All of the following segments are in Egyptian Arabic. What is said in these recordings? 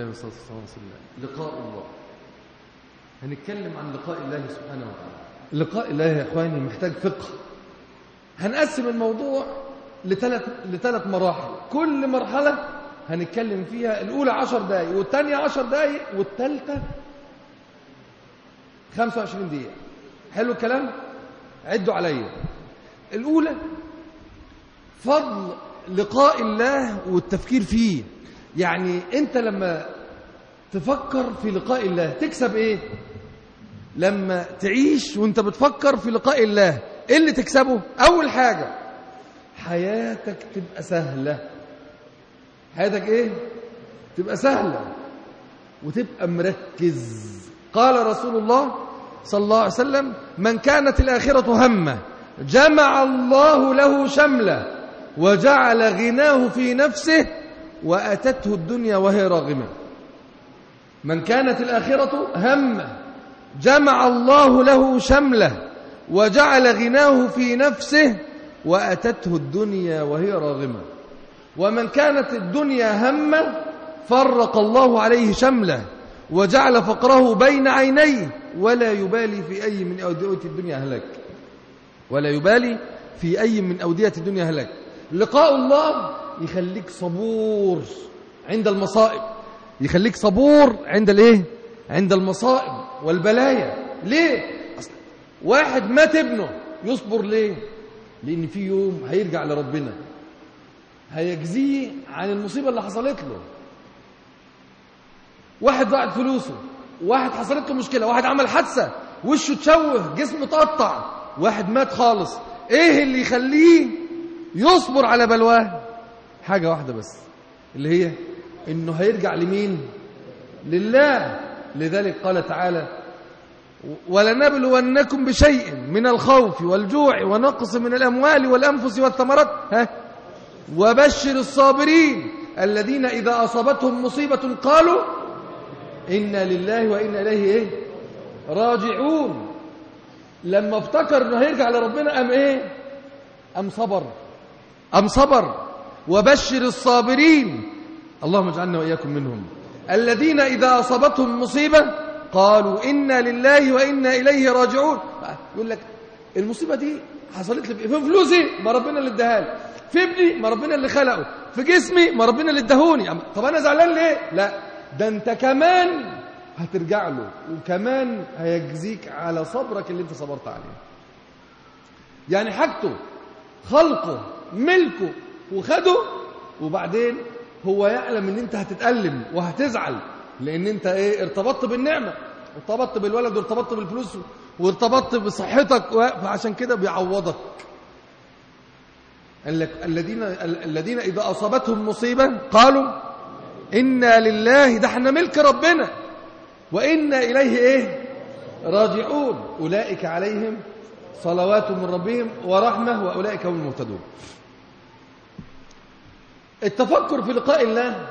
عليه الصلاة والسلام لقاء الله هنتكلم عن لقاء الله سبحانه وتعالى لقاء الله يا إخواني محتاج فقه هنقسم الموضوع لثلاث لثلاث مراحل كل مرحلة هنتكلم فيها الأولى عشر دقايق والثانية عشر دقايق والثالثة 25 دقيقة حلو الكلام عدوا عليا الأولى فضل لقاء الله والتفكير فيه يعني أنت لما تفكر في لقاء الله تكسب إيه لما تعيش وانت بتفكر في لقاء الله ايه اللي تكسبه اول حاجة حياتك تبقى سهلة حياتك ايه تبقى سهلة وتبقى مركز قال رسول الله صلى الله عليه وسلم من كانت الآخرة همه جمع الله له شمله وجعل غناه في نفسه وأتته الدنيا وهي راغمة من كانت الآخرة همه جمع الله له شمله وجعل غناه في نفسه وأتته الدنيا وهي راغمة ومن كانت الدنيا همه فرق الله عليه شمله وجعل فقره بين عينيه ولا يبالي في أي من أودية الدنيا هلاك ولا يبالي في أي من أودية الدنيا هلاك لقاء الله يخليك صبور عند المصائب يخليك صبور عند الايه عند المصائب والبلايا ليه أصل واحد مات ابنه يصبر ليه لان في يوم هيرجع لربنا هيجزيه عن المصيبه اللي حصلت له واحد ضاعت فلوسه واحد حصلت له مشكله واحد عمل حادثه وشه اتشوه جسمه اتقطع واحد مات خالص ايه اللي يخليه يصبر على بلواه حاجه واحده بس اللي هي انه هيرجع لمين لله لذلك قال تعالى ولنبلونكم بشيء من الخوف والجوع ونقص من الأموال والأنفس والثمرات ها وبشر الصابرين الذين إذا أصابتهم مصيبة قالوا إنا لله وإنا إليه إيه؟ راجعون لما افتكر انه هيرجع لربنا أم إيه أم صبر أم صبر وبشر الصابرين اللهم اجعلنا وإياكم منهم الذين إذا أصابتهم مصيبة قالوا إنا لله وإنا إليه راجعون يقول لك المصيبة دي حصلت لي في فلوسي ما ربنا اللي اداها لي في ابني ما ربنا اللي خلقه في جسمي ما ربنا اللي اداهوني طب أنا زعلان ليه لا ده أنت كمان هترجع له وكمان هيجزيك على صبرك اللي انت صبرت عليه يعني حاجته خلقه ملكه وخده وبعدين هو يعلم ان انت هتتألم وهتزعل لان انت ايه ارتبطت بالنعمة ارتبطت بالولد وارتبطت بالفلوس وارتبطت بصحتك فعشان كده بيعوضك قال لك الذين الذين اذا اصابتهم مصيبه قالوا انا لله ده احنا ملك ربنا وانا اليه ايه راجعون اولئك عليهم صلوات من ربهم ورحمه واولئك هم المهتدون التفكر في لقاء الله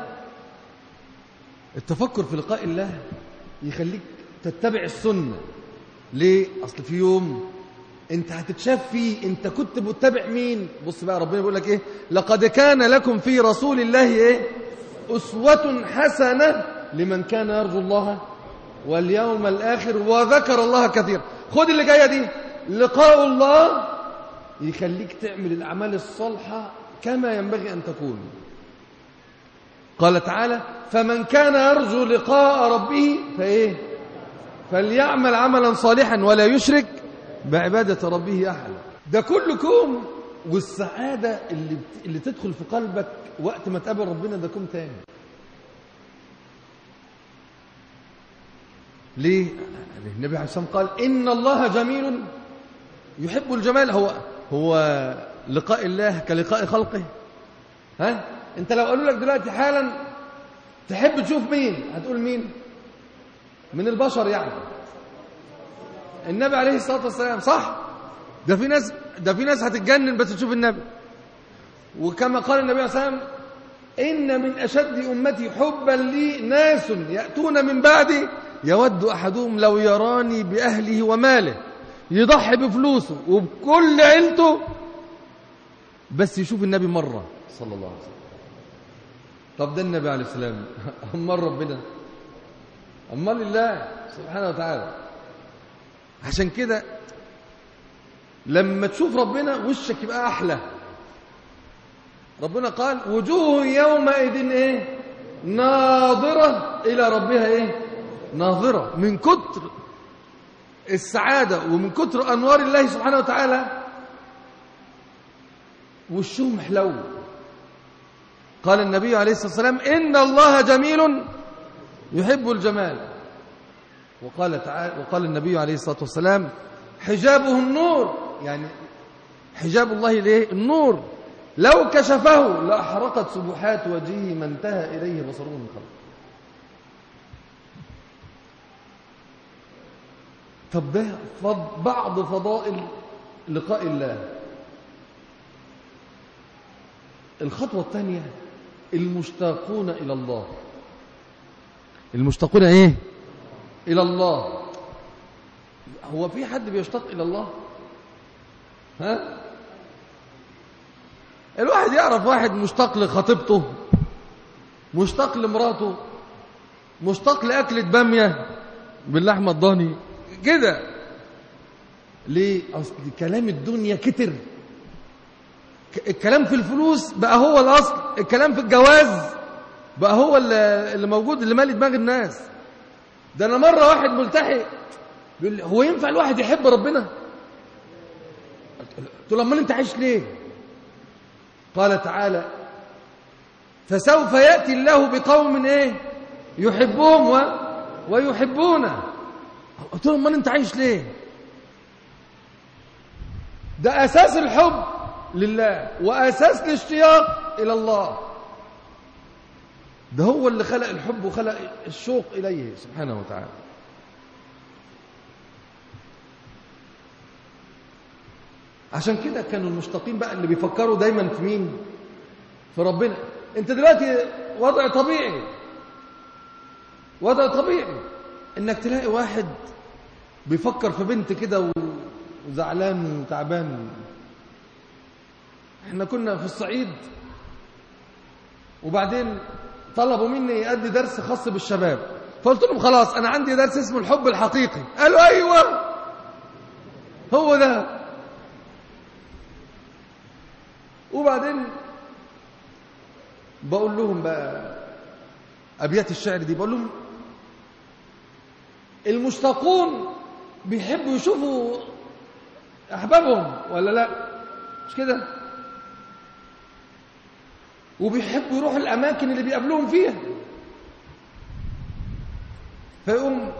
التفكر في لقاء الله يخليك تتبع السنة ليه؟ أصل في يوم أنت هتتشاف فيه أنت كنت متبع مين؟ بص بقى ربنا بيقول لك إيه؟ لقد كان لكم في رسول الله إيه؟ أسوة حسنة لمن كان يرجو الله واليوم الآخر وذكر الله كثيرا خد اللي جاية دي لقاء الله يخليك تعمل الأعمال الصالحة كما ينبغي أن تكون قال تعالى فمن كان يرجو لقاء ربه فإيه فليعمل عملا صالحا ولا يشرك بعبادة ربه أحدا ده كلكم والسعادة اللي, اللي تدخل في قلبك وقت ما تقابل ربنا ده كم تاني ليه النبي عليه الصلاة والسلام قال إن الله جميل يحب الجمال هو هو لقاء الله كلقاء خلقه ها انت لو قالوا لك دلوقتي حالا تحب تشوف مين هتقول مين من البشر يعني النبي عليه الصلاه والسلام صح ده في ناس ده في ناس هتتجنن بس تشوف النبي وكما قال النبي عليه الصلاه والسلام ان من اشد امتي حبا لي ناس ياتون من بعدي يود احدهم لو يراني باهله وماله يضحي بفلوسه وبكل عيلته بس يشوف النبي مرة صلى الله عليه وسلم طب ده النبي عليه السلام امال ربنا امال الله سبحانه وتعالى عشان كده لما تشوف ربنا وشك يبقى احلى ربنا قال وجوه يومئذ ايه ناظرة إلى ربها ايه ناظرة من كتر السعادة ومن كتر أنوار الله سبحانه وتعالى وشهم حلو قال النبي عليه الصلاة والسلام إن الله جميل يحب الجمال وقال تعالى وقال النبي عليه الصلاة والسلام حجابه النور يعني حجاب الله ليه النور لو كشفه لأحرقت سبحات وجهه ما انتهى إليه بصره من خلق طب ده فض بعض فضائل لقاء الله الخطوة الثانية المشتاقون إلى الله المشتاقون إيه إلى الله هو في حد بيشتاق إلى الله ها الواحد يعرف واحد مشتاق لخطيبته مشتاق لمراته مشتاق لأكلة بامية باللحمة الضاني كده ليه أصل كلام الدنيا كتر الكلام في الفلوس بقى هو الأصل الكلام في الجواز بقى هو اللي موجود اللي مالي دماغ الناس ده أنا مرة واحد ملتحي بيقول لي هو ينفع الواحد يحب ربنا قلت له امال انت عايش ليه قال تعالى فسوف يأتي الله بقوم ايه يحبهم و... ويحبونه قلت له امال انت عايش ليه ده اساس الحب لله واساس الاشتياق الى الله ده هو اللي خلق الحب وخلق الشوق اليه سبحانه وتعالى عشان كده كانوا المشتاقين بقى اللي بيفكروا دايما في مين في ربنا انت دلوقتي وضع طبيعي وضع طبيعي انك تلاقي واحد بيفكر في بنت كده وزعلان وتعبان احنا كنا في الصعيد وبعدين طلبوا مني ادي درس خاص بالشباب فقلت لهم خلاص انا عندي درس اسمه الحب الحقيقي قالوا ايوه هو ده وبعدين بقول لهم بقى أبيات الشعر دي بقول لهم المشتاقون بيحبوا يشوفوا أحبابهم ولا لا مش كده وبيحبوا يروحوا الأماكن اللي بيقابلوهم فيها فيقوم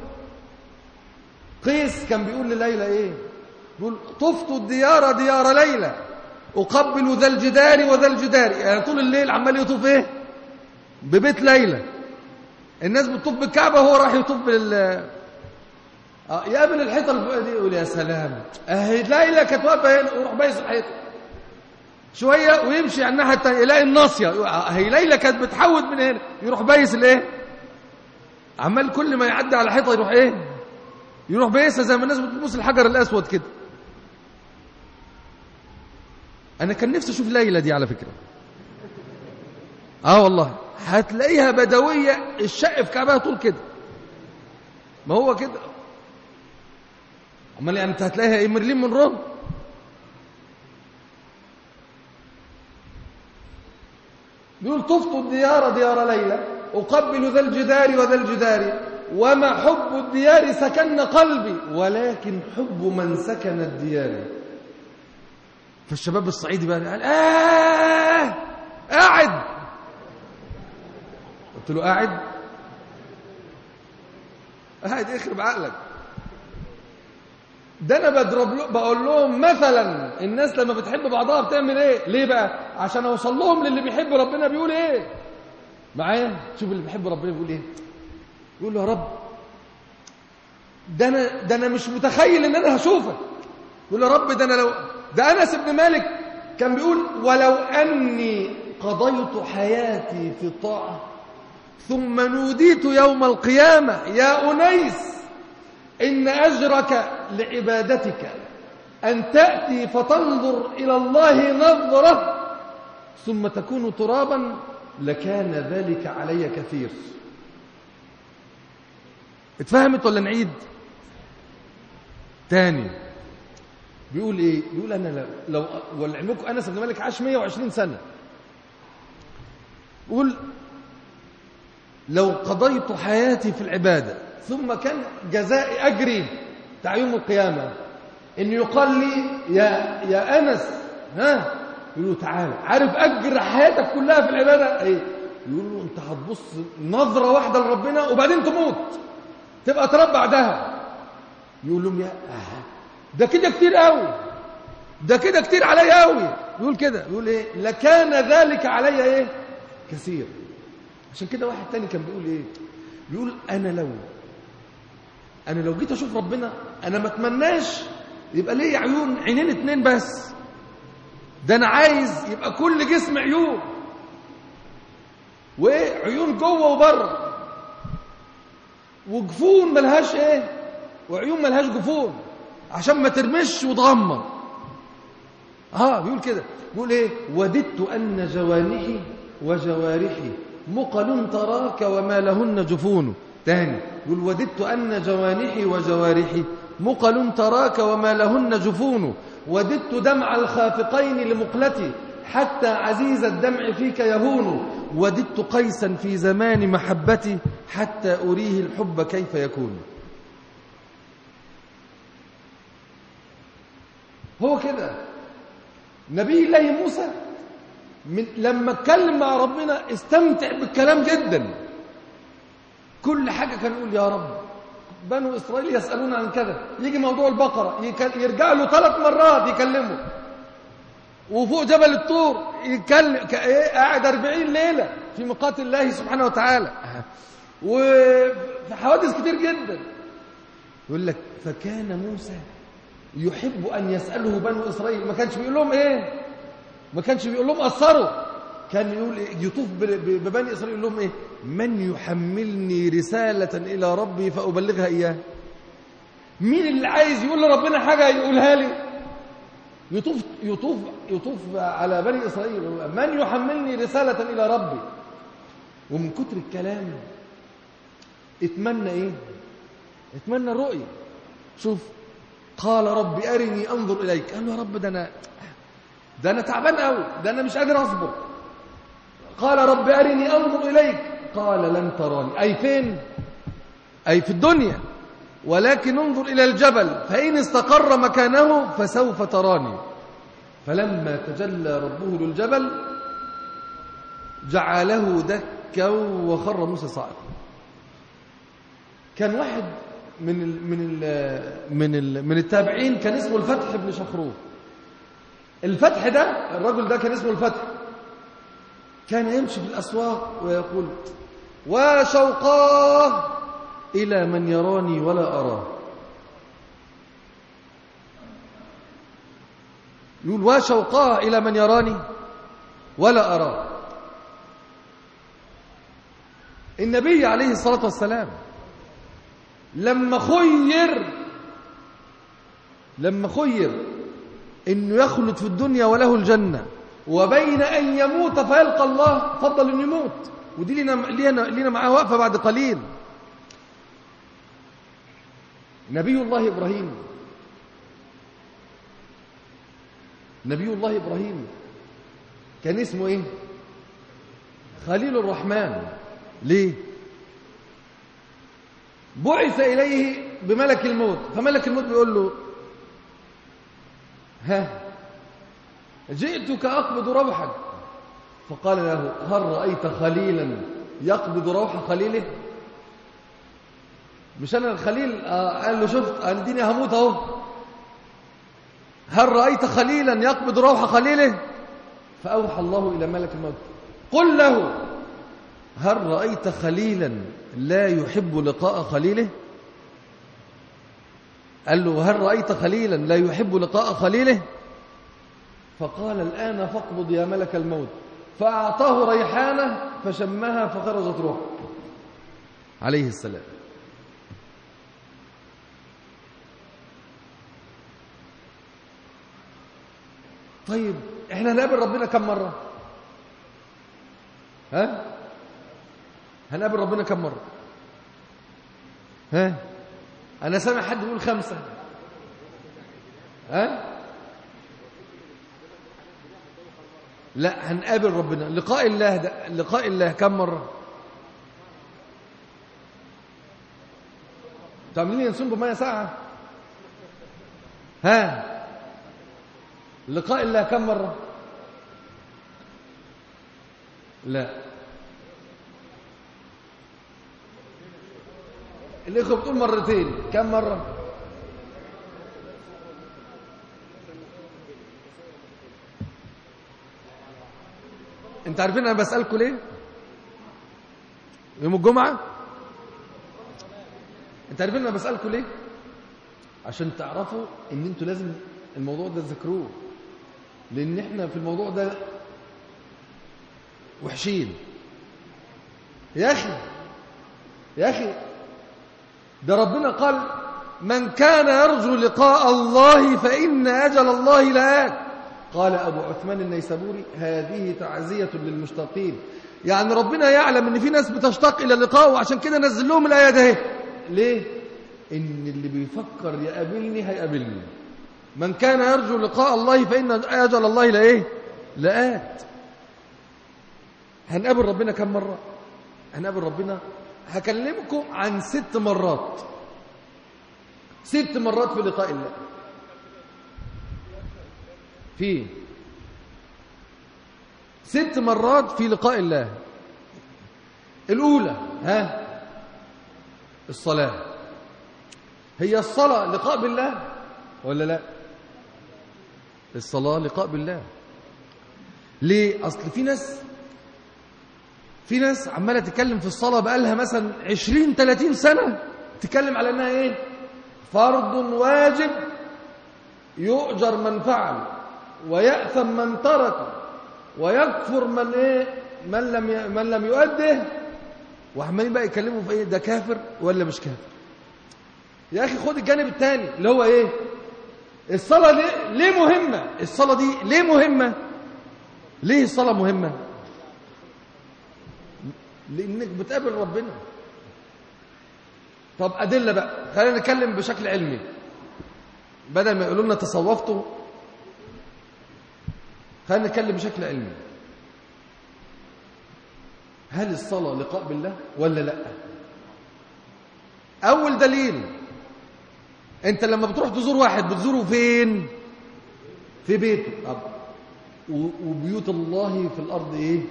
قيس كان بيقول لليلى ايه بيقول طفت الديار ديار ليلى أقبل ذا الجدار وذا الجدار يعني طول الليل عمال يطوف ايه ببيت ليلى الناس بتطوف بالكعبة وهو راح يطوف بال اه يقابل الحيطة اللي فوق دي يقول يا سلام اهي ليلى كانت واقفة هنا ويروح بايس الحيطة شوية ويمشي على الناحية التانية يلاقي الناصية هي ليلى كانت بتحود من هنا يروح بايس الايه عمال كل ما يعدي على حيطة يروح ايه يروح بايسها زي ما الناس بتبوس الحجر الأسود كده أنا كان نفسي أشوف ليلى دي على فكرة آه والله هتلاقيها بدوية الشق في كعبها طول كده ما هو كده أمال يعني أنت هتلاقيها إيه مرلين من روم بيقول طفت الديار ديار ليلى أقبل ذا الجدار وذا الجدار وما حب الديار سكن قلبي ولكن حب من سكن الديار فالشباب الصعيدي بقى قال آه قاعد قلت له قاعد قاعد يخرب عقلك ده انا بضرب له بقول لهم مثلا الناس لما بتحب بعضها بتعمل ايه ليه بقى عشان اوصل لهم للي بيحب ربنا بيقول ايه معايا شوف اللي بيحب ربنا بيقول ايه يقول له يا رب ده انا ده انا مش متخيل ان انا هشوفك يقول له يا رب ده انا لو ده انس بن مالك كان بيقول ولو اني قضيت حياتي في الطاعه ثم نوديت يوم القيامه يا انيس ان اجرك لعبادتك ان تاتي فتنظر الى الله نظره ثم تكون ترابا لكان ذلك علي كثير اتفهمت ولا نعيد تاني بيقول ايه بيقول انا لو ولعلمكم انس بن مالك عاش 120 سنه يقول لو قضيت حياتي في العباده ثم كان جزاء اجري بتاع يوم القيامه ان يقال لي يا يا انس ها يقول له تعالى عارف اجر حياتك كلها في العباده ايه يقول له انت هتبص نظره واحده لربنا وبعدين تموت تبقى تراب بعدها يقول لهم يا آه ده كده كتير قوي ده كده كتير عليا قوي يقول كده يقول ايه لكان ذلك عليا ايه كثير عشان كده واحد تاني كان بيقول ايه بيقول انا لو انا لو جيت اشوف ربنا انا ما اتمناش يبقى ليه عيون عينين اتنين بس ده انا عايز يبقى كل جسم عيون وايه عيون جوه وبره وجفون ملهاش ايه وعيون ملهاش جفون عشان ما ترمش وتغمض اه بيقول كده بيقول ايه وددت ان جوانحي وجوارحي مقل تراك وما لهن جفون تاني يقول وددت ان جوانحي وجوارحي مقل تراك وما لهن جفون وددت دمع الخافقين لمقلتي حتى عزيز الدمع فيك يهون وددت قيسا في زمان محبتي حتى أريه الحب كيف يكون هو كده نبي الله موسى من لما اتكلم مع ربنا استمتع بالكلام جدا كل حاجة كان يقول يا رب بنو إسرائيل يسألون عن كذا يجي موضوع البقرة يرجع له ثلاث مرات يكلمه وفوق جبل الطور يتكلم قاعد 40 ليلة في ميقات الله سبحانه وتعالى وفي حوادث كتير جدا يقول لك فكان موسى يحب أن يسأله بنو إسرائيل ما كانش بيقول لهم إيه ما كانش بيقول لهم قصروا كان يقول يطوف ببني إسرائيل يقول لهم إيه من يحملني رسالة إلى ربي فأبلغها إياه مين اللي عايز يقول لربنا حاجة يقولها لي يطوف يطوف يطوف على بني إسرائيل من يحملني رسالة إلى ربي ومن كتر الكلام اتمنى إيه اتمنى الرؤية شوف قال رب أرني أنظر إليك قال له يا رب ده أنا ده أنا تعبان قوي ده أنا مش قادر أصبر قال رب أرني أنظر إليك قال لن تراني أي فين أي في الدنيا ولكن انظر إلى الجبل فإن استقر مكانه فسوف تراني فلما تجلى ربه للجبل جعله دكا وخر موسى صاعقا كان واحد من ال من ال من ال من التابعين كان اسمه الفتح بن شخروف الفتح ده الرجل ده كان اسمه الفتح كان يمشي في الأسواق ويقول وشوقاه إلى من يراني ولا أراه يقول وشوقاه إلى من يراني ولا أراه النبي عليه الصلاة والسلام لما خير لما خير انه يخلد في الدنيا وله الجنة وبين ان يموت فيلقى الله فضل انه يموت ودي لنا لنا لنا معاه وقفه بعد قليل نبي الله ابراهيم نبي الله ابراهيم كان اسمه ايه خليل الرحمن ليه بعث إليه بملك الموت فملك الموت بيقول له ها جئتك أقبض روحك فقال له هل رأيت خليلا يقبض روح خليله مش أنا الخليل آه قال له شفت أنا ديني هموت أهو هل رأيت خليلا يقبض روح خليله فأوحى الله إلى ملك الموت قل له هل رأيت خليلا لا يحب لقاء خليله قال له هل رأيت خليلا لا يحب لقاء خليله فقال الآن فاقبض يا ملك الموت فأعطاه ريحانة فشمها فخرجت روحه عليه السلام طيب احنا هنقابل ربنا كم مرة ها هنقابل ربنا كم مرة ها أنا سامع حد يقول خمسة ها لا هنقابل ربنا لقاء الله ده لقاء الله كم مرة تعملين ينسون بمية ساعة ها لقاء الله كم مرة لا الإخوة بتقول مرتين كم مرة انت عارفين انا بسألكم ليه يوم الجمعة انت عارفين انا بسألكم ليه عشان تعرفوا ان انتوا لازم الموضوع ده تذكروه لان احنا في الموضوع ده وحشين يا اخي يا اخي ده ربنا قال من كان يرجو لقاء الله فإن أجل الله لآت قال أبو عثمان النيسابوري هذه تعزية للمشتاقين يعني ربنا يعلم ان في ناس بتشتاق الى لقائه وعشان كده نزل لهم الايه ده ليه ان اللي بيفكر يقابلني هيقابلني من كان يرجو لقاء الله فان اجل الله لايه لآت هنقابل ربنا كم مره هنقابل ربنا هكلمكم عن ست مرات ست مرات في لقاء الله في ست مرات في لقاء الله الأولى ها الصلاة هي الصلاة لقاء بالله ولا لا الصلاة لقاء بالله ليه أصل في ناس في ناس عمالة تتكلم في الصلاة بقالها مثلا عشرين تلاتين سنة تتكلم على أنها إيه فرض واجب يؤجر من فعل ويأثم من ترك ويكفر من إيه من لم ي... من لم يؤده وعمالين بقى يتكلموا في إيه ده كافر ولا مش كافر يا أخي خد الجانب الثاني اللي هو إيه الصلاة ليه, ليه مهمة الصلاة دي ليه مهمة ليه الصلاة مهمة لانك بتقابل ربنا طب ادله بقى خلينا نتكلم بشكل علمي بدل ما يقولوا لنا تصوفتوا خلينا نتكلم بشكل علمي هل الصلاه لقاء بالله ولا لا اول دليل انت لما بتروح تزور واحد بتزوره فين في بيته أب. وبيوت الله في الارض ايه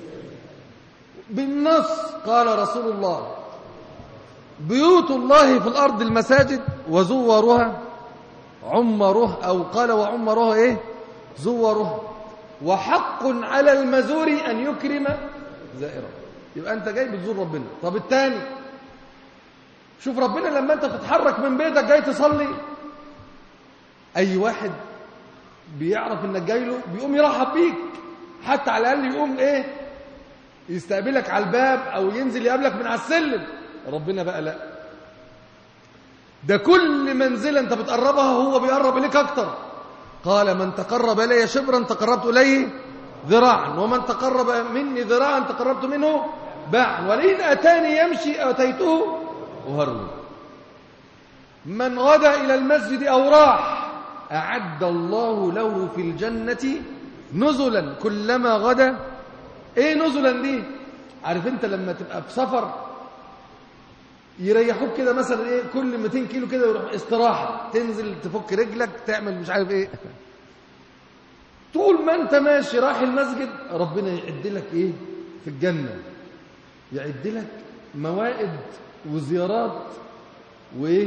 بالنص قال رسول الله بيوت الله في الأرض المساجد وزورها عمره أو قال وعمره إيه زوره وحق على المزور أن يكرم زائره يبقى أنت جاي بتزور ربنا طب الثاني شوف ربنا لما أنت تتحرك من بيتك جاي تصلي أي واحد بيعرف إنك جاي له بيقوم يرحب بيك حتى على الأقل يقوم إيه يستقبلك على الباب او ينزل يقابلك من على السلم ربنا بقى لا ده كل منزله انت بتقربها هو بيقرب اليك اكتر قال من تقرب الي شبرا تقربت اليه ذراعا ومن تقرب مني ذراعا تقربت منه باعا ولئن اتاني يمشي اتيته وهرول من غدا الى المسجد او راح اعد الله له في الجنه نزلا كلما غدا ايه نزلا دي عارف انت لما تبقى في سفر يريحوك كده مثلا ايه كل 200 كيلو كده يروح استراحه تنزل تفك رجلك تعمل مش عارف ايه طول ما انت ماشي رايح المسجد ربنا يعد لك ايه في الجنه يعد لك موائد وزيارات وايه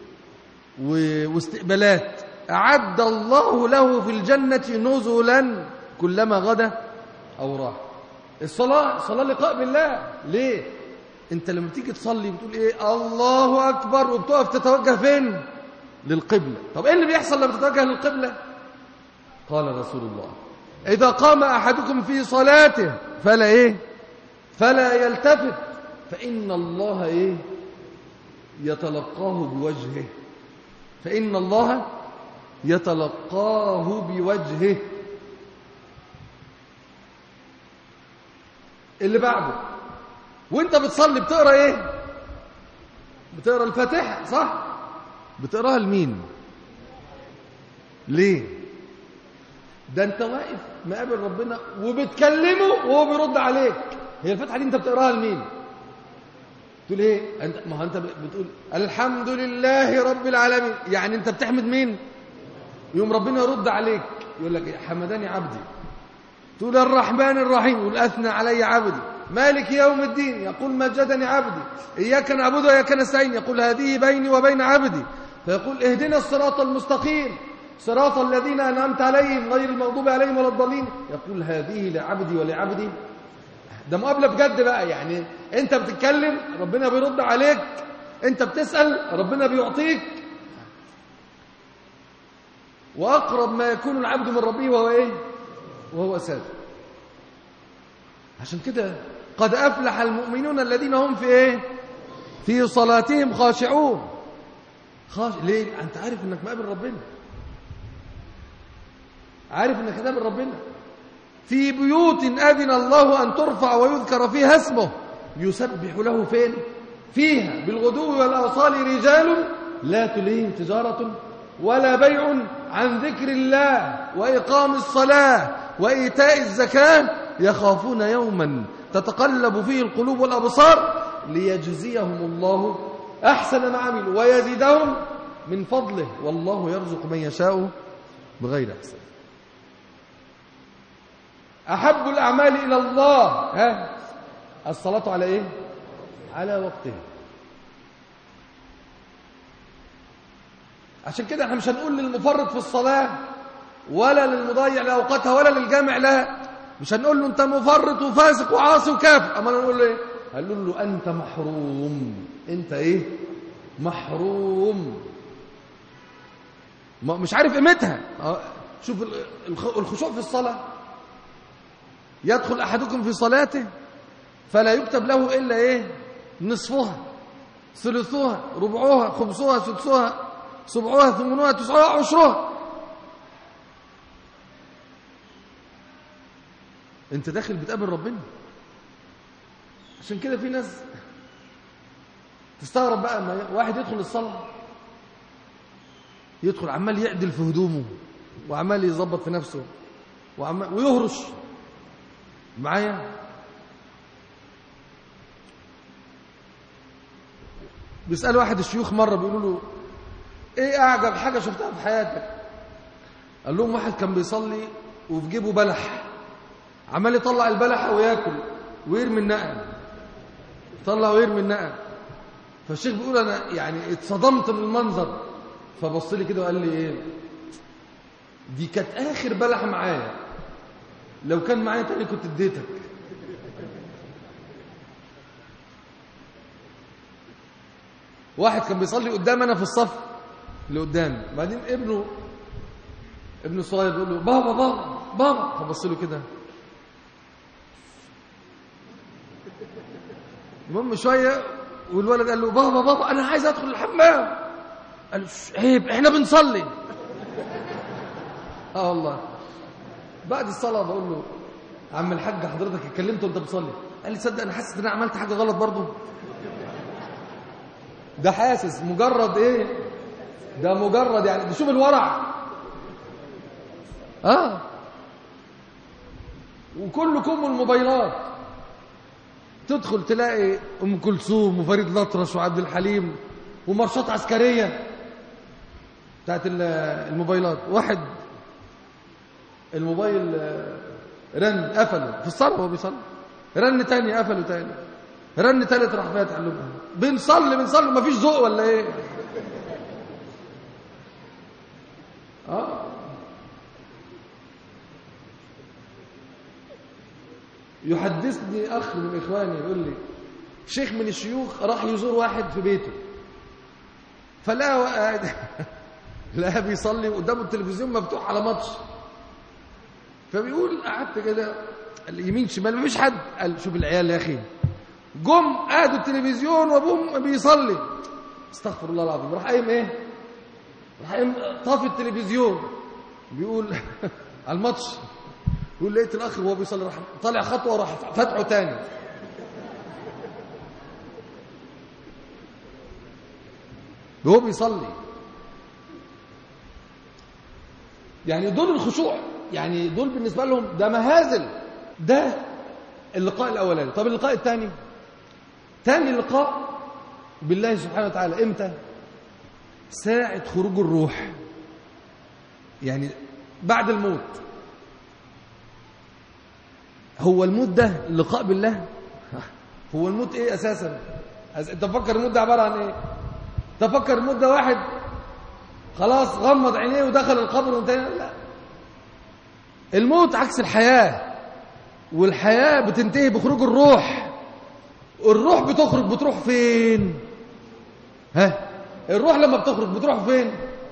واستقبالات اعد الله له في الجنه نزلا كلما غدا او راح الصلاة صلاة لقاء بالله ليه انت لما تيجي تصلي بتقول ايه الله اكبر وبتقف تتوجه فين للقبلة طب ايه اللي بيحصل لما تتوجه للقبلة قال رسول الله اذا قام احدكم في صلاته فلا ايه فلا يلتفت فان الله ايه يتلقاه بوجهه فان الله يتلقاه بوجهه اللي بعده وانت بتصلي بتقرا ايه بتقرا الفاتحه صح بتقراها لمين ليه ده انت واقف مقابل ربنا وبتكلمه وهو بيرد عليك هي الفاتحه دي انت بتقراها لمين تقول ايه انت ما هو انت بتقول الحمد لله رب العالمين يعني انت بتحمد مين يوم ربنا يرد عليك يقول لك إيه؟ حمدني عبدي تقول الرحمن الرحيم يقول اثنى علي عبدي مالك يوم الدين يقول مجدني عبدي اياك نعبد واياك نستعين يقول هذه بيني وبين عبدي فيقول اهدنا الصراط المستقيم صراط الذين انعمت عليهم غير المغضوب عليهم ولا الضالين يقول هذه لعبدي ولعبدي ده مقابله بجد بقى يعني انت بتتكلم ربنا بيرد عليك انت بتسال ربنا بيعطيك واقرب ما يكون العبد من ربه وهو ايه وهو ساجد عشان كده قد افلح المؤمنون الذين هم في ايه في صلاتهم خاشعون خاش ليه انت عارف انك مقابل ربنا عارف انك هتقابل ربنا في بيوت اذن الله ان ترفع ويذكر فيها اسمه يسبح له فين فيها بالغدو والاصال رجال لا تلهيهم تجاره ولا بيع عن ذكر الله واقام الصلاه وايتاء الزكاه يخافون يوما تتقلب فيه القلوب والابصار ليجزيهم الله احسن ما عملوا ويزيدهم من فضله والله يرزق من يشاء بغير حساب احب الاعمال الى الله ها الصلاه على ايه على وقتها عشان كده احنا مش هنقول للمفرط في الصلاه ولا للمضيع لاوقاتها ولا للجامع لها مش هنقول له انت مفرط وفاسق وعاصي وكافر اما نقول له ايه هنقول له انت محروم انت ايه محروم ما مش عارف قيمتها شوف الخشوع في الصلاه يدخل احدكم في صلاته فلا يكتب له الا ايه نصفها ثلثها ربعها خمسها سدسها سبعها ثمنها تسعها عشرها انت داخل بتقابل ربنا عشان كده في ناس تستغرب بقى ما واحد يدخل الصلاة يدخل عمال يعدل في هدومه وعمال يظبط في نفسه وعمال ويهرش معايا بيسأل واحد الشيوخ مرة بيقولوا له ايه اعجب حاجة شفتها في حياتك قال لهم واحد كان بيصلي وفي جيبه بلح عمال يطلع البلحة وياكل ويرمي النقل يطلع ويرمي النقل فالشيخ بيقول انا يعني اتصدمت من المنظر فبص لي كده وقال لي ايه دي كانت اخر بلحة معايا لو كان معايا تاني كنت اديتك واحد كان بيصلي قدام انا في الصف اللي قدام بعدين ابنه ابنه الصغير بيقول له بابا بابا بابا فبص له كده المهم شويه والولد قال له بابا بابا انا عايز ادخل الحمام قال له عيب احنا بنصلي اه والله بعد الصلاه بقول له عم الحاج حضرتك اتكلمت وانت بتصلي قال لي تصدق انا حاسس ان انا عملت حاجه غلط برضه ده حاسس مجرد ايه ده مجرد يعني ده شوف الورع اه وكلكم الموبايلات تدخل تلاقي ام كلثوم وفريد الأطرش وعبد الحليم ومارشات عسكريه بتاعت الموبايلات واحد الموبايل رن قفله في الصلاه وهو بيصلي رن تاني قفله تاني رن تالت راح فاتح له بنصلي بنصلي مفيش ذوق ولا ايه اه يحدثني اخ من اخواني يقول لي شيخ من الشيوخ راح يزور واحد في بيته فلا قاعد لا بيصلي قدامه التلفزيون مفتوح على ماتش فبيقول قعدت كده يمين شمال مفيش حد قال شوف العيال يا اخي جم قعدوا التلفزيون وابوهم بيصلي استغفر الله العظيم راح قايم ايه راح قايم طافي التلفزيون بيقول على الماتش يقول لقيت الاخ وهو بيصلي راح طالع خطوه وراح فتحه تاني وهو بيصلي يعني دول الخشوع يعني دول بالنسبه لهم ده مهازل ده اللقاء الاولاني طب اللقاء الثاني ثاني لقاء بالله سبحانه وتعالى امتى ساعه خروج الروح يعني بعد الموت هو الموت ده اللقاء بالله هو الموت ايه اساسا انت تفكر الموت ده عباره عن ايه تفكر الموت ده واحد خلاص غمض عينيه ودخل القبر وانتهينا لا الموت عكس الحياه والحياه بتنتهي بخروج الروح الروح بتخرج بتروح فين ها الروح لما بتخرج بتروح فين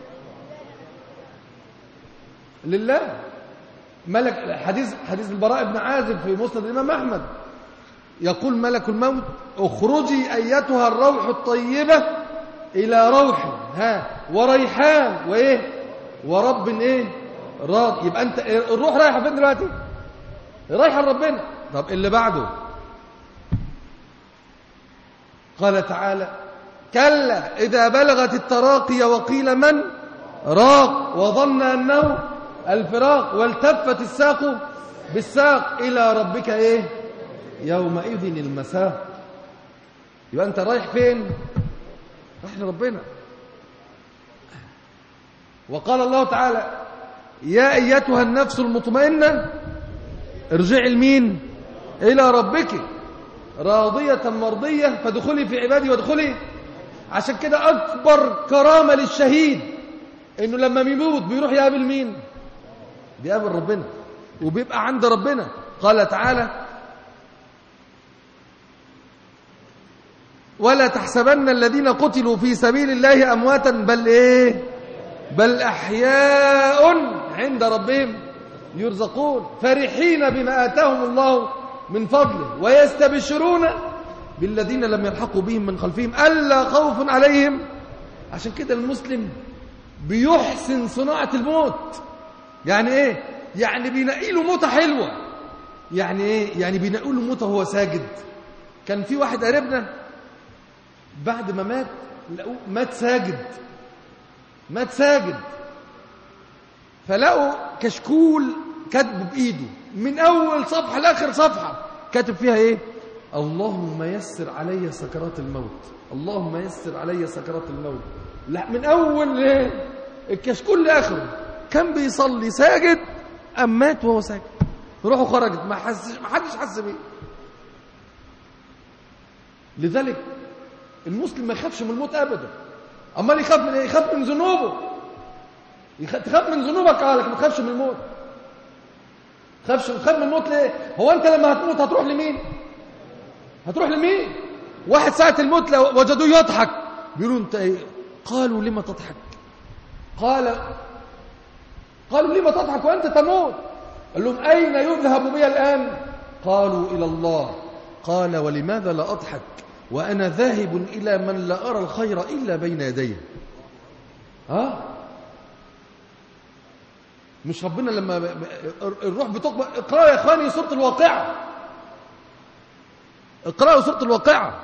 لله ملك حديث حديث البراء بن عازب في مسند الامام احمد يقول ملك الموت اخرجي ايتها الروح الطيبه الى روح ها وريحان وايه ورب ايه راض يبقى انت الروح رايحه فين دلوقتي رايحه لربنا طب اللي بعده قال تعالى كلا اذا بلغت التراقي وقيل من راق وظن انه الفراق والتفت الساق بالساق الى ربك ايه يومئذ المساق يبقى انت رايح فين رايح لربنا وقال الله تعالى يا ايتها النفس المطمئنه ارجعي لمين الى ربك راضيه مرضيه فادخلي في عبادي وادخلي عشان كده اكبر كرامه للشهيد انه لما بيموت بيروح يقابل مين بيقابل ربنا وبيبقى عند ربنا قال تعالى ولا تحسبن الذين قتلوا في سبيل الله امواتا بل ايه بل احياء عند ربهم يرزقون فرحين بما اتاهم الله من فضله ويستبشرون بالذين لم يلحقوا بهم من خلفهم الا خوف عليهم عشان كده المسلم بيحسن صناعه الموت يعني ايه يعني بينقي له موته حلوه يعني ايه يعني بينقي له موته وهو ساجد كان في واحد قريبنا بعد ما مات لقوه مات ساجد مات ساجد فلقوا كشكول كاتبه بايده من اول صفحه لاخر صفحه كاتب فيها ايه اللهم يسر علي سكرات الموت اللهم يسر علي سكرات الموت لا من اول ايه الكشكول لاخره كان بيصلي ساجد أم مات وهو ساجد روحه خرجت ما حسش ما حدش حس بيه لذلك المسلم ما يخافش من الموت ابدا امال يخاف من ايه يخاف من ذنوبه يخ... تخاف من ذنوبك قالك ما تخافش من الموت تخافش تخاف من الموت ليه هو انت لما هتموت هتروح لمين هتروح لمين واحد ساعه الموت لو وجدوه يضحك بيقولوا انت ايه قالوا لما تضحك قال قالوا لما تضحك وأنت تموت قال لهم أين يذهب بي الآن قالوا إلى الله قال ولماذا لا أضحك وأنا ذاهب إلى من لا أرى الخير إلا بين يديه ها مش ربنا لما الروح بتقبل اقرأوا يا إخواني سورة الواقعة اقرأوا سورة الواقعة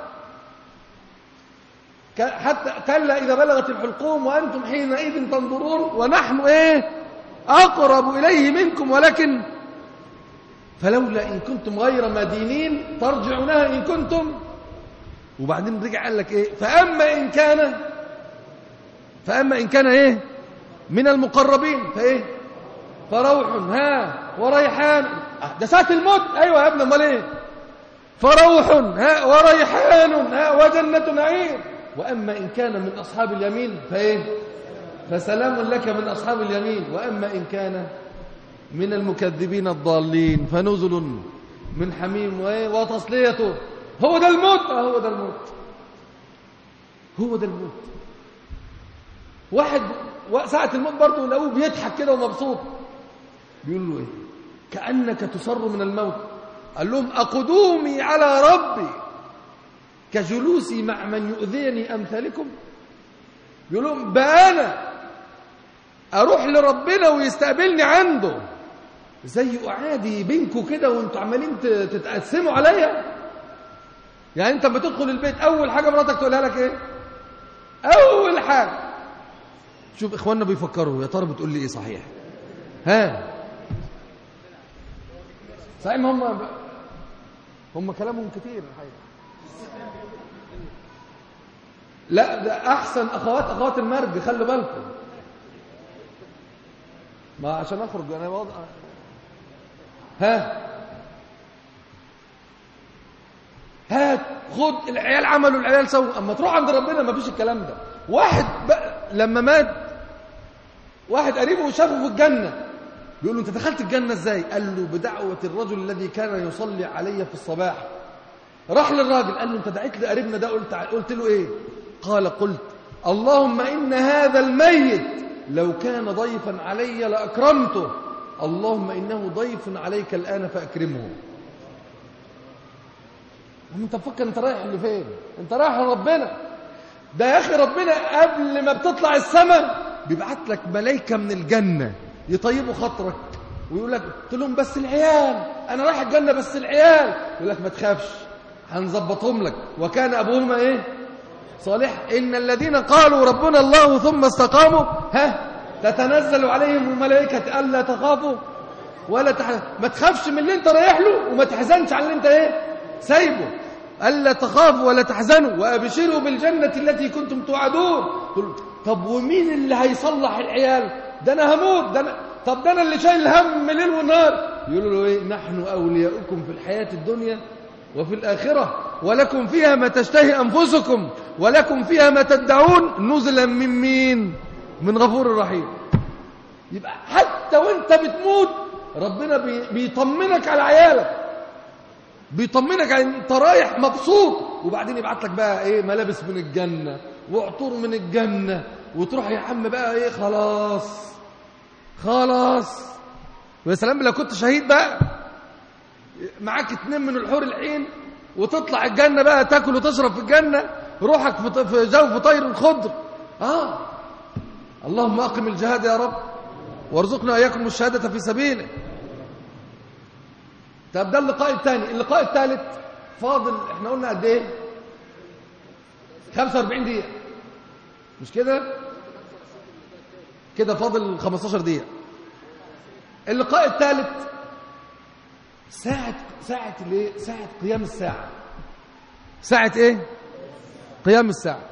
حتى كلا إذا بلغت الحلقوم وأنتم حينئذ تنظرون ونحن إيه أقرب إليه منكم ولكن فلولا إن كنتم غير مدينين ترجعونها إن كنتم وبعدين رجع قال لك إيه فأما إن كان فأما إن كان إيه من المقربين فإيه فروح ها وريحان ده ساعة الموت أيوة يا ابن أمال إيه فروح ها وريحان ها وجنة نعيم وأما إن كان من أصحاب اليمين فإيه فسلام لك من أصحاب اليمين وأما إن كان من المكذبين الضالين فنزل من حميم وتصليته هو ده الموت آه هو ده الموت هو ده الموت واحد ساعة الموت برضه لقوه بيضحك كده ومبسوط بيقول له ايه كأنك تسر من الموت قال لهم أقدومي على ربي كجلوسي مع من يؤذيني أمثالكم يقول لهم بقى أنا أروح لربنا ويستقبلني عنده زي اعادي بينكم كده وانتوا عمالين ت- تتقسموا عليا يعني انت لما تدخل البيت اول حاجه مراتك تقولها لك ايه اول حاجه شوف اخواننا بيفكروا يا ترى بتقول لي ايه صحيح ها صحيح ما هم هم كلامهم كتير الحقيقه لا ده احسن اخوات اخوات المرج خلي بالكم ما عشان اخرج انا وضع ها هات خد العيال عملوا العيال سووا اما تروح عند ربنا ما فيش الكلام ده واحد بقى لما مات واحد قريبه شافه في الجنه بيقول له انت دخلت الجنه ازاي قال له بدعوه الرجل الذي كان يصلي علي في الصباح راح للراجل قال له انت دعيت لقريبنا ده قلت قلت له ايه قال قلت اللهم ان هذا الميت لو كان ضيفا علي لاكرمته اللهم انه ضيف عليك الان فاكرمه انت مفكر انت رايح لفين انت رايح لربنا ده يا اخي ربنا قبل ما بتطلع السماء بيبعت لك ملائكه من الجنه يطيبوا خاطرك ويقول لك قلت لهم بس العيال انا رايح الجنه بس العيال يقول لك ما تخافش هنظبطهم لك وكان ابوهما ايه صالح ان الذين قالوا ربنا الله ثم استقاموا ها تتنزل عليهم الملائكه الا تخافوا ولا تح... ما تخافش من اللي انت رايح له وما تحزنش على اللي انت ايه سايبه الا تخافوا ولا تحزنوا وابشروا بالجنه التي كنتم توعدون قل طب ومين اللي هيصلح العيال ده انا هموت ده أنا... طب ده انا اللي شايل هم ليل ونهار يقولوا له ايه نحن اولياؤكم في الحياه الدنيا وفي الآخرة ولكم فيها ما تشتهي أنفسكم ولكم فيها ما تدعون نزلا من مين من غفور رحيم يبقى حتى وانت بتموت ربنا بي بيطمنك على عيالك بيطمنك على انت رايح مبسوط وبعدين يبعت لك بقى ايه ملابس من الجنة وعطور من الجنة وتروح يا عم بقى ايه خلاص خلاص ويا سلام لو كنت شهيد بقى معاك اتنين من الحور العين وتطلع الجنة بقى تاكل وتشرب في الجنة روحك في في جوف طير خضر اه اللهم اقم الجهاد يا رب وارزقنا اياكم الشهادة في سبيله طب ده اللقاء الثاني اللقاء الثالث فاضل احنا قلنا قد ايه 45 دقيقة مش كده كده فاضل 15 دقيقة اللقاء الثالث ساعة ساعة الايه؟ ساعة قيام الساعة. ساعة ايه؟ قيام الساعة.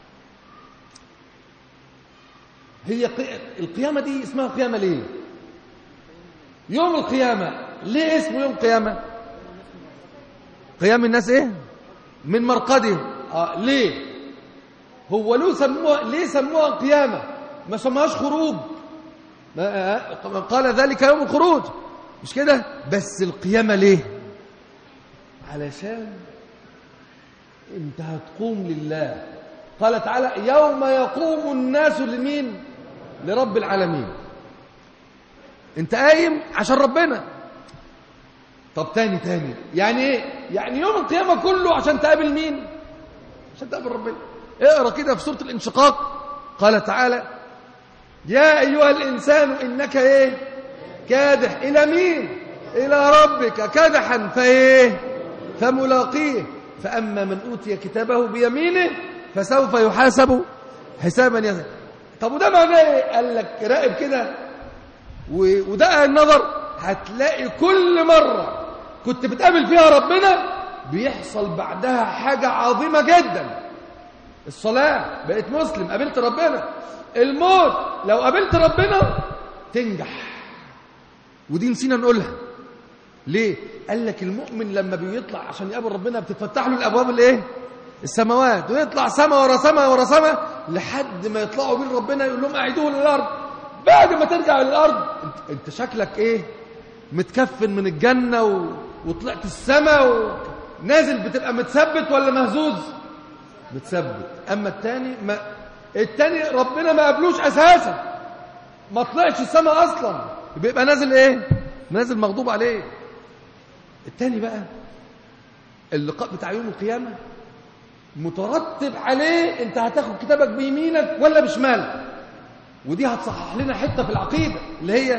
هي قي... القيامة دي اسمها قيامة ليه؟ يوم القيامة ليه اسمه يوم قيامة؟ قيام الناس ايه؟ من مرقده آه ليه؟ هو ليه سموها ليه سموها قيامة؟ ما سموهاش خروج. ما... قال ذلك يوم الخروج. مش كده بس القيامة ليه علشان انت هتقوم لله قال تعالى يوم يقوم الناس لمين لرب العالمين انت قايم عشان ربنا طب تاني تاني يعني ايه يعني يوم القيامة كله عشان تقابل مين عشان تقابل ربنا اقرا كده في سورة الانشقاق قال تعالى يا ايها الانسان انك ايه كادح إلى مين إلى ربك كدحا فإيه فملاقيه فأما من أوتي كتابه بيمينه فسوف يحاسب حسابا يسيرا طب وده معناه ايه قال لك راقب كده وده النظر هتلاقي كل مرة كنت بتقابل فيها ربنا بيحصل بعدها حاجة عظيمة جدا الصلاة بقيت مسلم قابلت ربنا الموت لو قابلت ربنا تنجح ودي نسينا نقولها ليه قال لك المؤمن لما بيطلع عشان يقابل ربنا بتتفتح له الابواب الايه السماوات ويطلع سما ورا سما ورا سما لحد ما يطلعوا بين ربنا يقول لهم اعيدوه للارض بعد ما ترجع للارض انت, انت شكلك ايه متكفن من الجنه و... وطلعت السما ونازل بتبقى متثبت ولا مهزوز متثبت اما التاني ما التاني ربنا ما قابلوش اساسا ما طلعش السما اصلا بيبقى نازل ايه نازل مغضوب عليه التاني بقى اللقاء بتاع يوم القيامه مترتب عليه انت هتاخد كتابك بيمينك ولا بشمالك ودي هتصحح لنا حته في العقيده اللي هي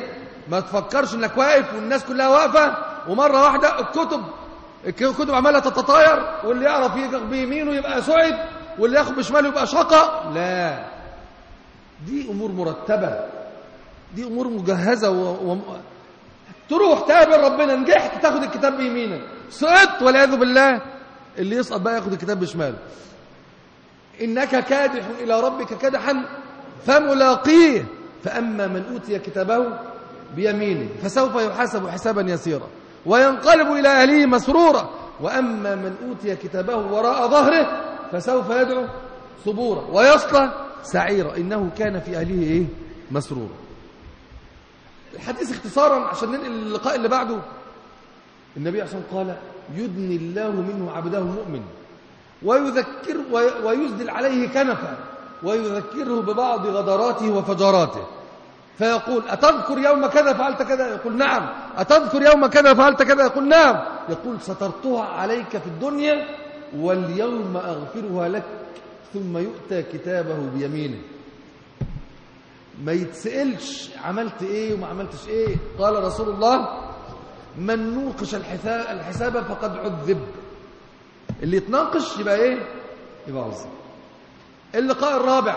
ما تفكرش انك واقف والناس كلها واقفه ومره واحده الكتب الكتب عماله تتطاير واللي يعرف ياخد بيمينه يبقى سعد واللي ياخد بشماله يبقى شقى لا دي امور مرتبه دي امور مجهزه و... و... تروح تقابل ربنا نجحت تاخد الكتاب بيمينك سقطت والعياذ بالله اللي يسقط بقى ياخد الكتاب بشماله انك كادح الى ربك كدحا فملاقيه فاما من اوتي كتابه بيمينه فسوف يحاسب حسابا يسيرا وينقلب الى اهله مسرورا واما من اوتي كتابه وراء ظهره فسوف يدعو صبورا ويصلى سعيرا انه كان في اهله ايه مسرورا الحديث اختصارا عشان ننقل اللقاء اللي بعده النبي عليه الصلاه والسلام قال يدني الله منه عبده المؤمن ويذكر ويسدل عليه كنفا ويذكره ببعض غدراته وفجراته فيقول أتذكر يوم كذا فعلت كذا يقول نعم أتذكر يوم كذا فعلت كذا يقول نعم يقول سترتها عليك في الدنيا واليوم أغفرها لك ثم يؤتى كتابه بيمينه ما يتسألش عملت ايه وما عملتش ايه قال رسول الله من نوقش الحساب فقد عذب اللي يتناقش يبقى ايه يبقى عذب اللقاء الرابع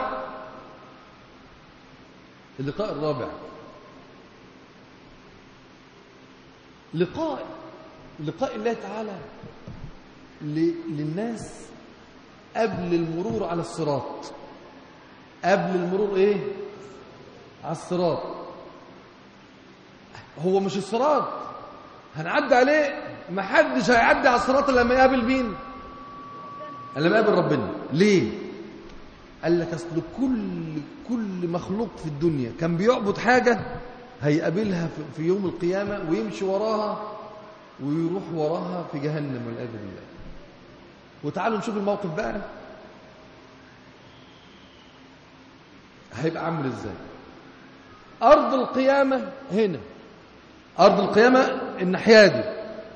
اللقاء الرابع لقاء لقاء الله تعالى للناس قبل المرور على الصراط قبل المرور ايه على الصراط هو مش الصراط هنعدي عليه ما حدش هيعدي على الصراط الا لما يقابل مين الا لما يقابل ربنا ليه قال لك اصل كل كل مخلوق في الدنيا كان بيعبد حاجه هيقابلها في يوم القيامه ويمشي وراها ويروح وراها في جهنم والعياذ بالله وتعالوا نشوف الموقف بقى هيبقى عامل ازاي أرض القيامة هنا أرض القيامة الناحية دي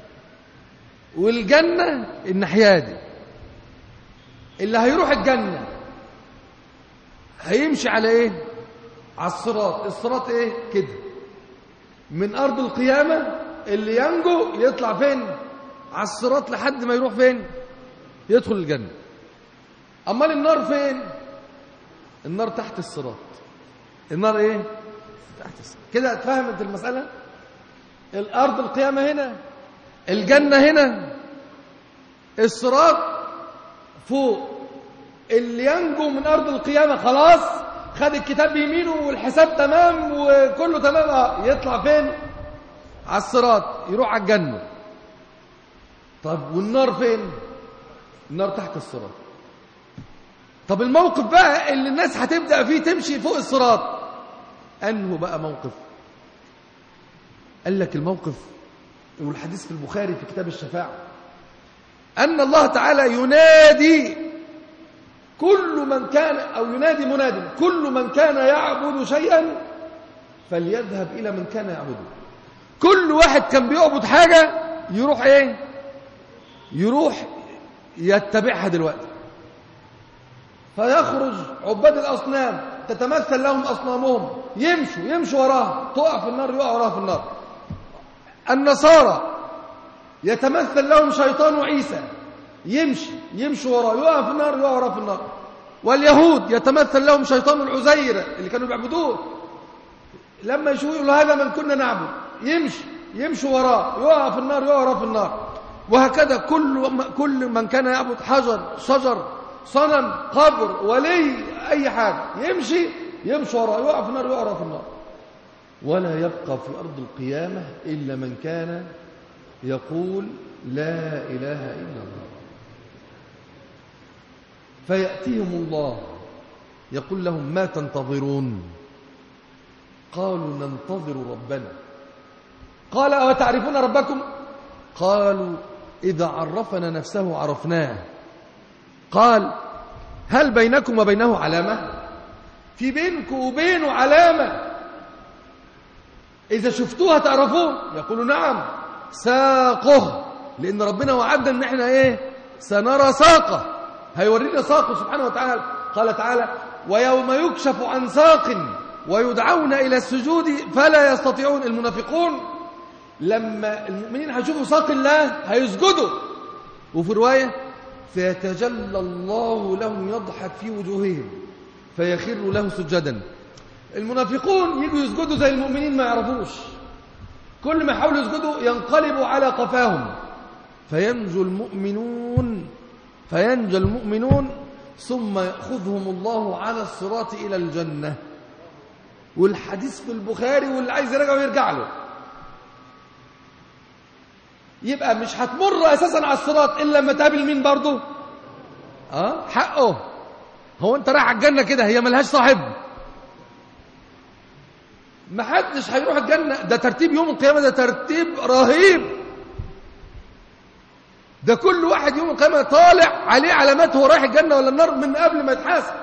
والجنة الناحية دي اللي هيروح الجنة هيمشي على ايه على الصراط الصراط ايه كده من أرض القيامة اللي ينجو يطلع فين على الصراط لحد ما يروح فين يدخل الجنة أمال النار فين النار تحت الصراط النار ايه تحت الصراط كده اتفهمت المسألة الأرض القيامة هنا الجنة هنا الصراط فوق اللي ينجو من أرض القيامة خلاص خد الكتاب بيمينه والحساب تمام وكله تمام اه يطلع فين على الصراط يروح على الجنة طب والنار فين النار تحت الصراط طب الموقف بقى اللي الناس هتبدأ فيه تمشي فوق الصراط أنه بقى موقف قال لك الموقف والحديث في البخاري في كتاب الشفاعة أن الله تعالى ينادي كل من كان أو ينادي مناد كل من كان يعبد شيئا فليذهب إلى من كان يعبده كل واحد كان بيعبد حاجة يروح إيه يروح يتبعها دلوقتي فيخرج عباد الأصنام تتمثل لهم أصنامهم يمشوا يمشوا وراها تقع في النار يقع وراها في النار النصارى يتمثل لهم شيطان عيسى يمشي يمشي وراه يقع في النار يقع وراه في النار واليهود يتمثل لهم شيطان العزير اللي كانوا بيعبدوه لما يشوفوا يقولوا هذا من كنا نعبد يمشي يمشي وراه يقع في النار يقع وراه في النار وهكذا كل كل من كان يعبد حجر شجر صنم قبر ولي اي حاجه يمشي يمشي وراه يقع في النار يقع وراه في النار ولا يبقى في ارض القيامه الا من كان يقول لا اله الا الله فيأتيهم الله يقول لهم ما تنتظرون قالوا ننتظر ربنا قال أو تعرفون ربكم قالوا إذا عرفنا نفسه عرفناه قال هل بينكم وبينه علامة في بينكم وبينه علامة إذا شفتوها تعرفوه يقولوا نعم ساقه لأن ربنا وعدنا إن إحنا إيه سنرى ساقه هيورينا ساقه سبحانه وتعالى قال تعالى ويوم يكشف عن ساق ويدعون إلى السجود فلا يستطيعون المنافقون لما المؤمنين هيشوفوا ساق الله هيسجدوا وفي رواية فيتجلى الله لهم يضحك في وجوههم فيخر له سجدا المنافقون يجوا يسجدوا زي المؤمنين ما يعرفوش كل ما يحاولوا يسجدوا ينقلبوا على قفاهم فينجو المؤمنون فينجو المؤمنون ثم يأخذهم الله على الصراط إلى الجنة والحديث في البخاري واللي عايز يرجع ويرجع له يبقى مش هتمر أساسا على الصراط إلا لما تقابل مين برضه اه حقه هو انت رايح على الجنة كده هي ملهاش صاحب ما حدش هيروح الجنة ده ترتيب يوم القيامة ده ترتيب رهيب ده كل واحد يوم القيامة طالع عليه علامات هو رايح الجنة ولا النار من قبل ما يتحاسب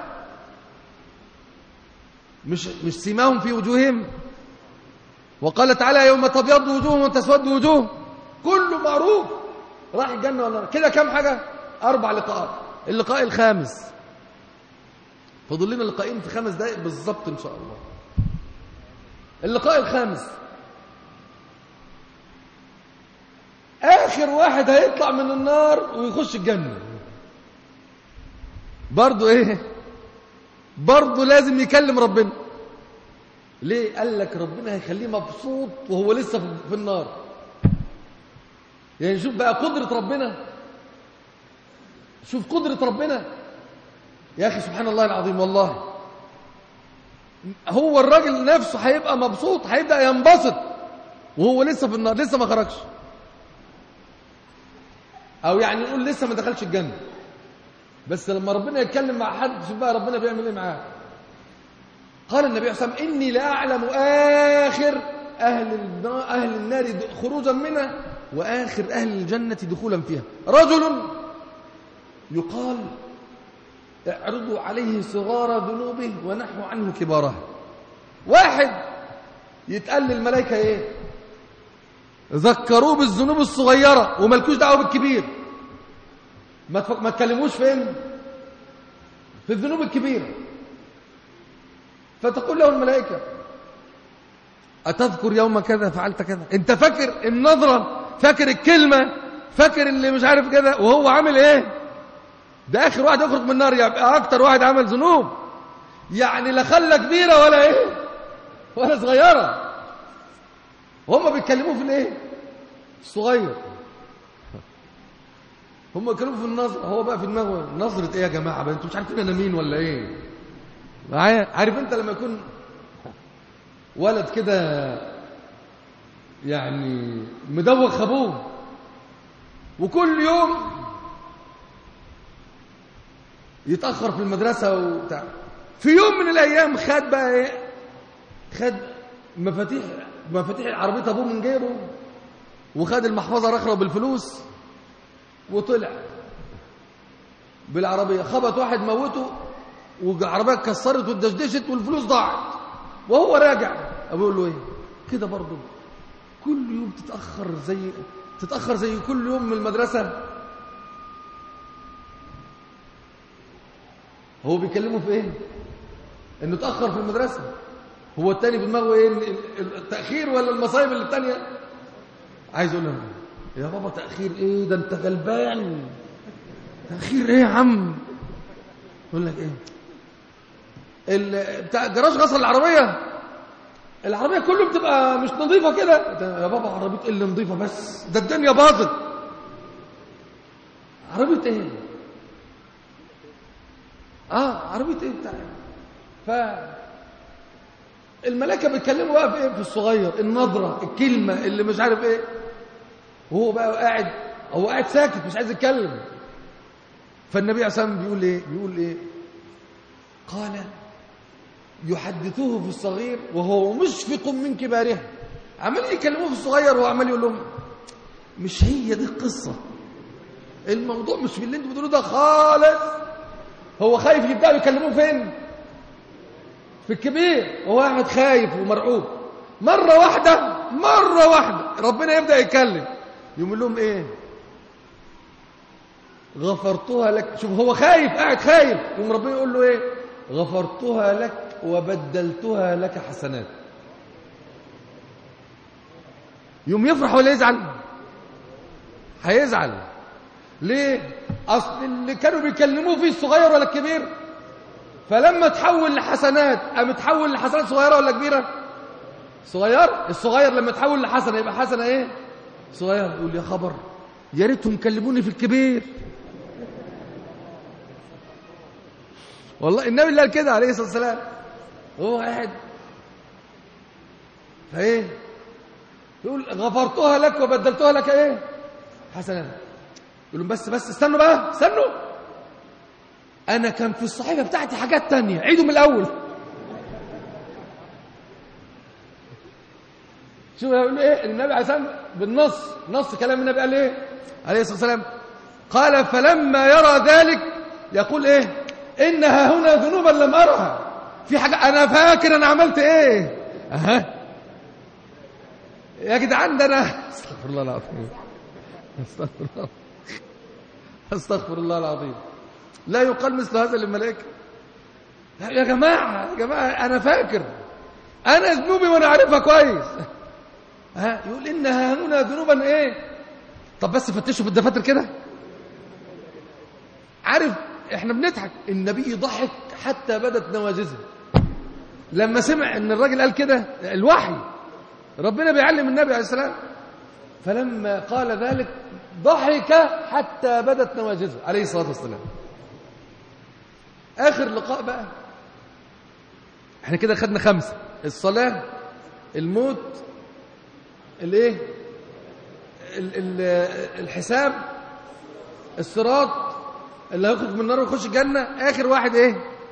مش مش سيماهم في وجوههم وقال تعالى يوم تبيض وجوه وتسود وجوه كله معروف راح الجنة ولا النار كده كام حاجة أربع لقاءات اللقاء الخامس فضل لنا لقاءين في خمس دقائق بالظبط إن شاء الله اللقاء الخامس آخر واحد هيطلع من النار ويخش الجنة برضه إيه برضه لازم يكلم ربنا ليه قال لك ربنا هيخليه مبسوط وهو لسه في النار يعني شوف بقى قدرة ربنا شوف قدرة ربنا يا أخي سبحان الله العظيم والله هو الراجل نفسه هيبقى مبسوط هيبدأ ينبسط وهو لسه في النار لسه ما خرجش أو يعني نقول لسه ما دخلش الجنة بس لما ربنا يتكلم مع حد شوف بقى ربنا بيعمل ايه معاه قال النبي صلى الله عليه وسلم إني لأعلم آخر أهل النار, أهل النار خروجا منها وآخر أهل الجنة دخولا فيها رجل يقال اعرضوا عليه صغار ذنوبه ونحو عنه كبارها واحد يتقال للملائكة ايه ذكروه بالذنوب الصغيرة وملكوش دعوة بالكبير ما تفك... ما تكلموش فين في الذنوب الكبيرة فتقول له الملائكة أتذكر يوم كذا فعلت كذا أنت فاكر النظرة فاكر الكلمة فاكر اللي مش عارف كذا وهو عامل ايه ده آخر واحد يخرج من النار يبقى أكتر واحد عمل ذنوب يعني لا خلة كبيرة ولا إيه ولا صغيرة هم بيتكلموا في الإيه الصغير هم بيتكلموا في النظر هو بقى في دماغه نظرة إيه يا جماعة بقى أنتوا مش عارفين أنا مين ولا إيه معايا عارف أنت لما يكون ولد كده يعني مدوخ أبوه وكل يوم يتأخر في المدرسة وبتاع في يوم من الأيام خد بقى إيه خد مفاتيح مفاتيح عربية أبوه من جيبه وخد المحفظة رخرة بالفلوس وطلع بالعربية خبط واحد موته والعربية اتكسرت واتدشدشت والفلوس ضاعت وهو راجع أبوه يقول له إيه كده برضه كل يوم تتأخر زي تتأخر زي كل يوم من المدرسة هو بيكلمه في ايه انه اتاخر في المدرسه هو التاني بدماغه ايه التاخير ولا المصايب اللي التانيه عايز يقول له يا بابا تاخير ايه ده انت غلبان تاخير ايه يا عم يقول لك ايه بتاع جراج غسل العربيه العربيه كله بتبقى مش نظيفه كده يا بابا عربيه ايه اللي نظيفه بس ده الدنيا باظت عربيه ايه اه عربيه ايه بتاع ف الملائكه بيتكلموا بقى في ايه في الصغير النظره الكلمه اللي مش عارف ايه وهو بقى قاعد هو قاعد ساكت مش عايز يتكلم فالنبي عليه الصلاه والسلام بيقول ايه بيقول ايه قال يحدثوه في الصغير وهو مشفق من كبارها عمال يكلموه في الصغير وهو عمال يقول لهم مش هي دي القصه الموضوع مش في اللي انتوا بتقولوه ده خالص هو خايف يبداوا يكلموه فين في الكبير وهو قاعد خايف ومرعوب مره واحده مره واحده ربنا يبدا يتكلم يقول لهم ايه غفرتها لك شوف هو خايف قاعد خايف يقوم ربنا يقول له ايه غفرتها لك وبدلتها لك حسنات يوم يفرح ولا يزعل هيزعل ليه اصل اللي كانوا بيكلموه فيه الصغير ولا الكبير فلما تحول لحسنات قام تحول لحسنات صغيره ولا كبيره صغير الصغير لما تحول لحسنه يبقى حسنه ايه صغير يقول يا خبر يا ريتهم كلموني في الكبير والله النبي اللي قال كده عليه الصلاه والسلام هو قاعد فايه يقول غفرتها لك وبدلتها لك ايه حسنا يقول لهم بس بس استنوا بقى استنوا انا كان في الصحيفه بتاعتي حاجات تانية عيدوا من الاول شوف يقول ايه النبي عليه الصلاه والسلام بالنص نص كلام النبي قال ايه عليه الصلاه والسلام قال فلما يرى ذلك يقول ايه انها هنا ذنوبا لم ارها في حاجه انا فاكر انا عملت ايه اها يا جدعان ده انا استغفر الله العظيم استغفر الله استغفر الله العظيم لا يقال مثل هذا للملائكه يا جماعه يا جماعه انا فاكر انا ذنوبي وانا عارفها كويس ها يقول انها هنا ذنوبا ايه طب بس فتشوا في الدفاتر كده عارف احنا بنضحك النبي ضحك حتى بدت نواجذه لما سمع ان الراجل قال كده الوحي ربنا بيعلم النبي عليه السلام فلما قال ذلك ضحك حتى بدت نواجذه عليه الصلاه والسلام اخر لقاء بقى احنا كده خدنا خمسه الصلاه الموت الايه ال- ال- الحساب الصراط اللي هيخرج من النار ويخش الجنه اخر واحد ايه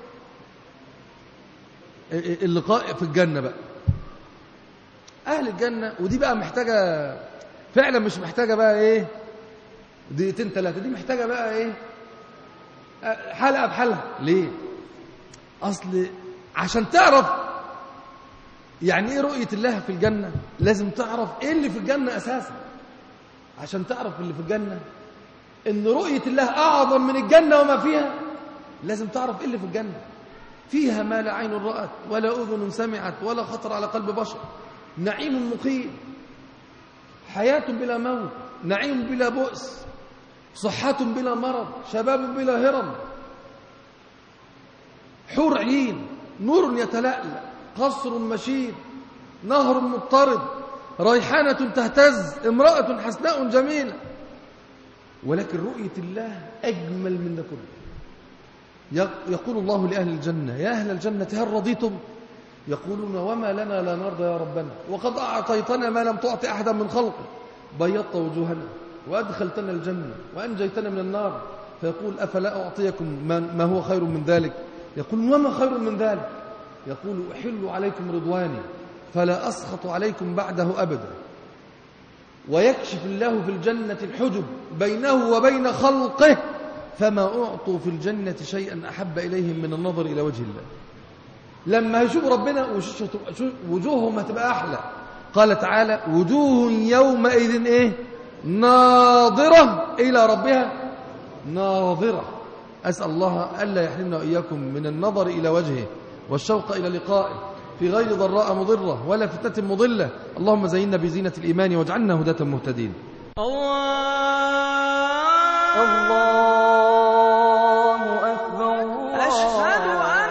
اللقاء في الجنه بقى اهل الجنه ودي بقى محتاجه فعلا مش محتاجه بقى ايه دقيقتين ثلاثه دي محتاجه بقى ايه حلقه بحلقه ليه اصل عشان تعرف يعني ايه رؤيه الله في الجنه لازم تعرف ايه اللي في الجنه اساسا عشان تعرف اللي في الجنه ان رؤيه الله اعظم من الجنه وما فيها لازم تعرف ايه اللي في الجنه فيها ما لا عين رأت ولا أذن سمعت ولا خطر على قلب بشر نعيم مقيم حياة بلا موت نعيم بلا بؤس صحة بلا مرض شباب بلا هرم حور عين نور يتلألأ قصر مشيد نهر مضطرد ريحانة تهتز امرأة حسناء جميلة ولكن رؤية الله أجمل من ده كله يقول الله لأهل الجنة يا أهل الجنة هل رضيتم يقولون وما لنا لا نرضى يا ربنا وقد أعطيتنا ما لم تعط أحدا من خلقك بيضت وجوهنا وأدخلتنا الجنة وأنجيتنا من النار فيقول أفلا أعطيكم ما هو خير من ذلك يقول وما خير من ذلك يقول أحل عليكم رضواني فلا أسخط عليكم بعده أبدا ويكشف الله في الجنة الحجب بينه وبين خلقه فما أعطوا في الجنة شيئا أحب إليهم من النظر إلى وجه الله لما يشوفوا ربنا وجوههم هتبقى أحلى قال تعالى وجوه يومئذ إيه ناظرة إلى ربها ناظرة أسأل الله ألا يحرمنا وإياكم من النظر إلى وجهه والشوق إلى لقائه في غير ضراء مضرة ولا فتنة مضلة اللهم زينا بزينة الإيمان واجعلنا هداة مهتدين الله الله أكبر أشهد أن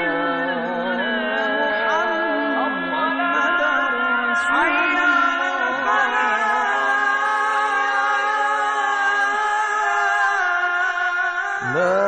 محمد رسول الله لا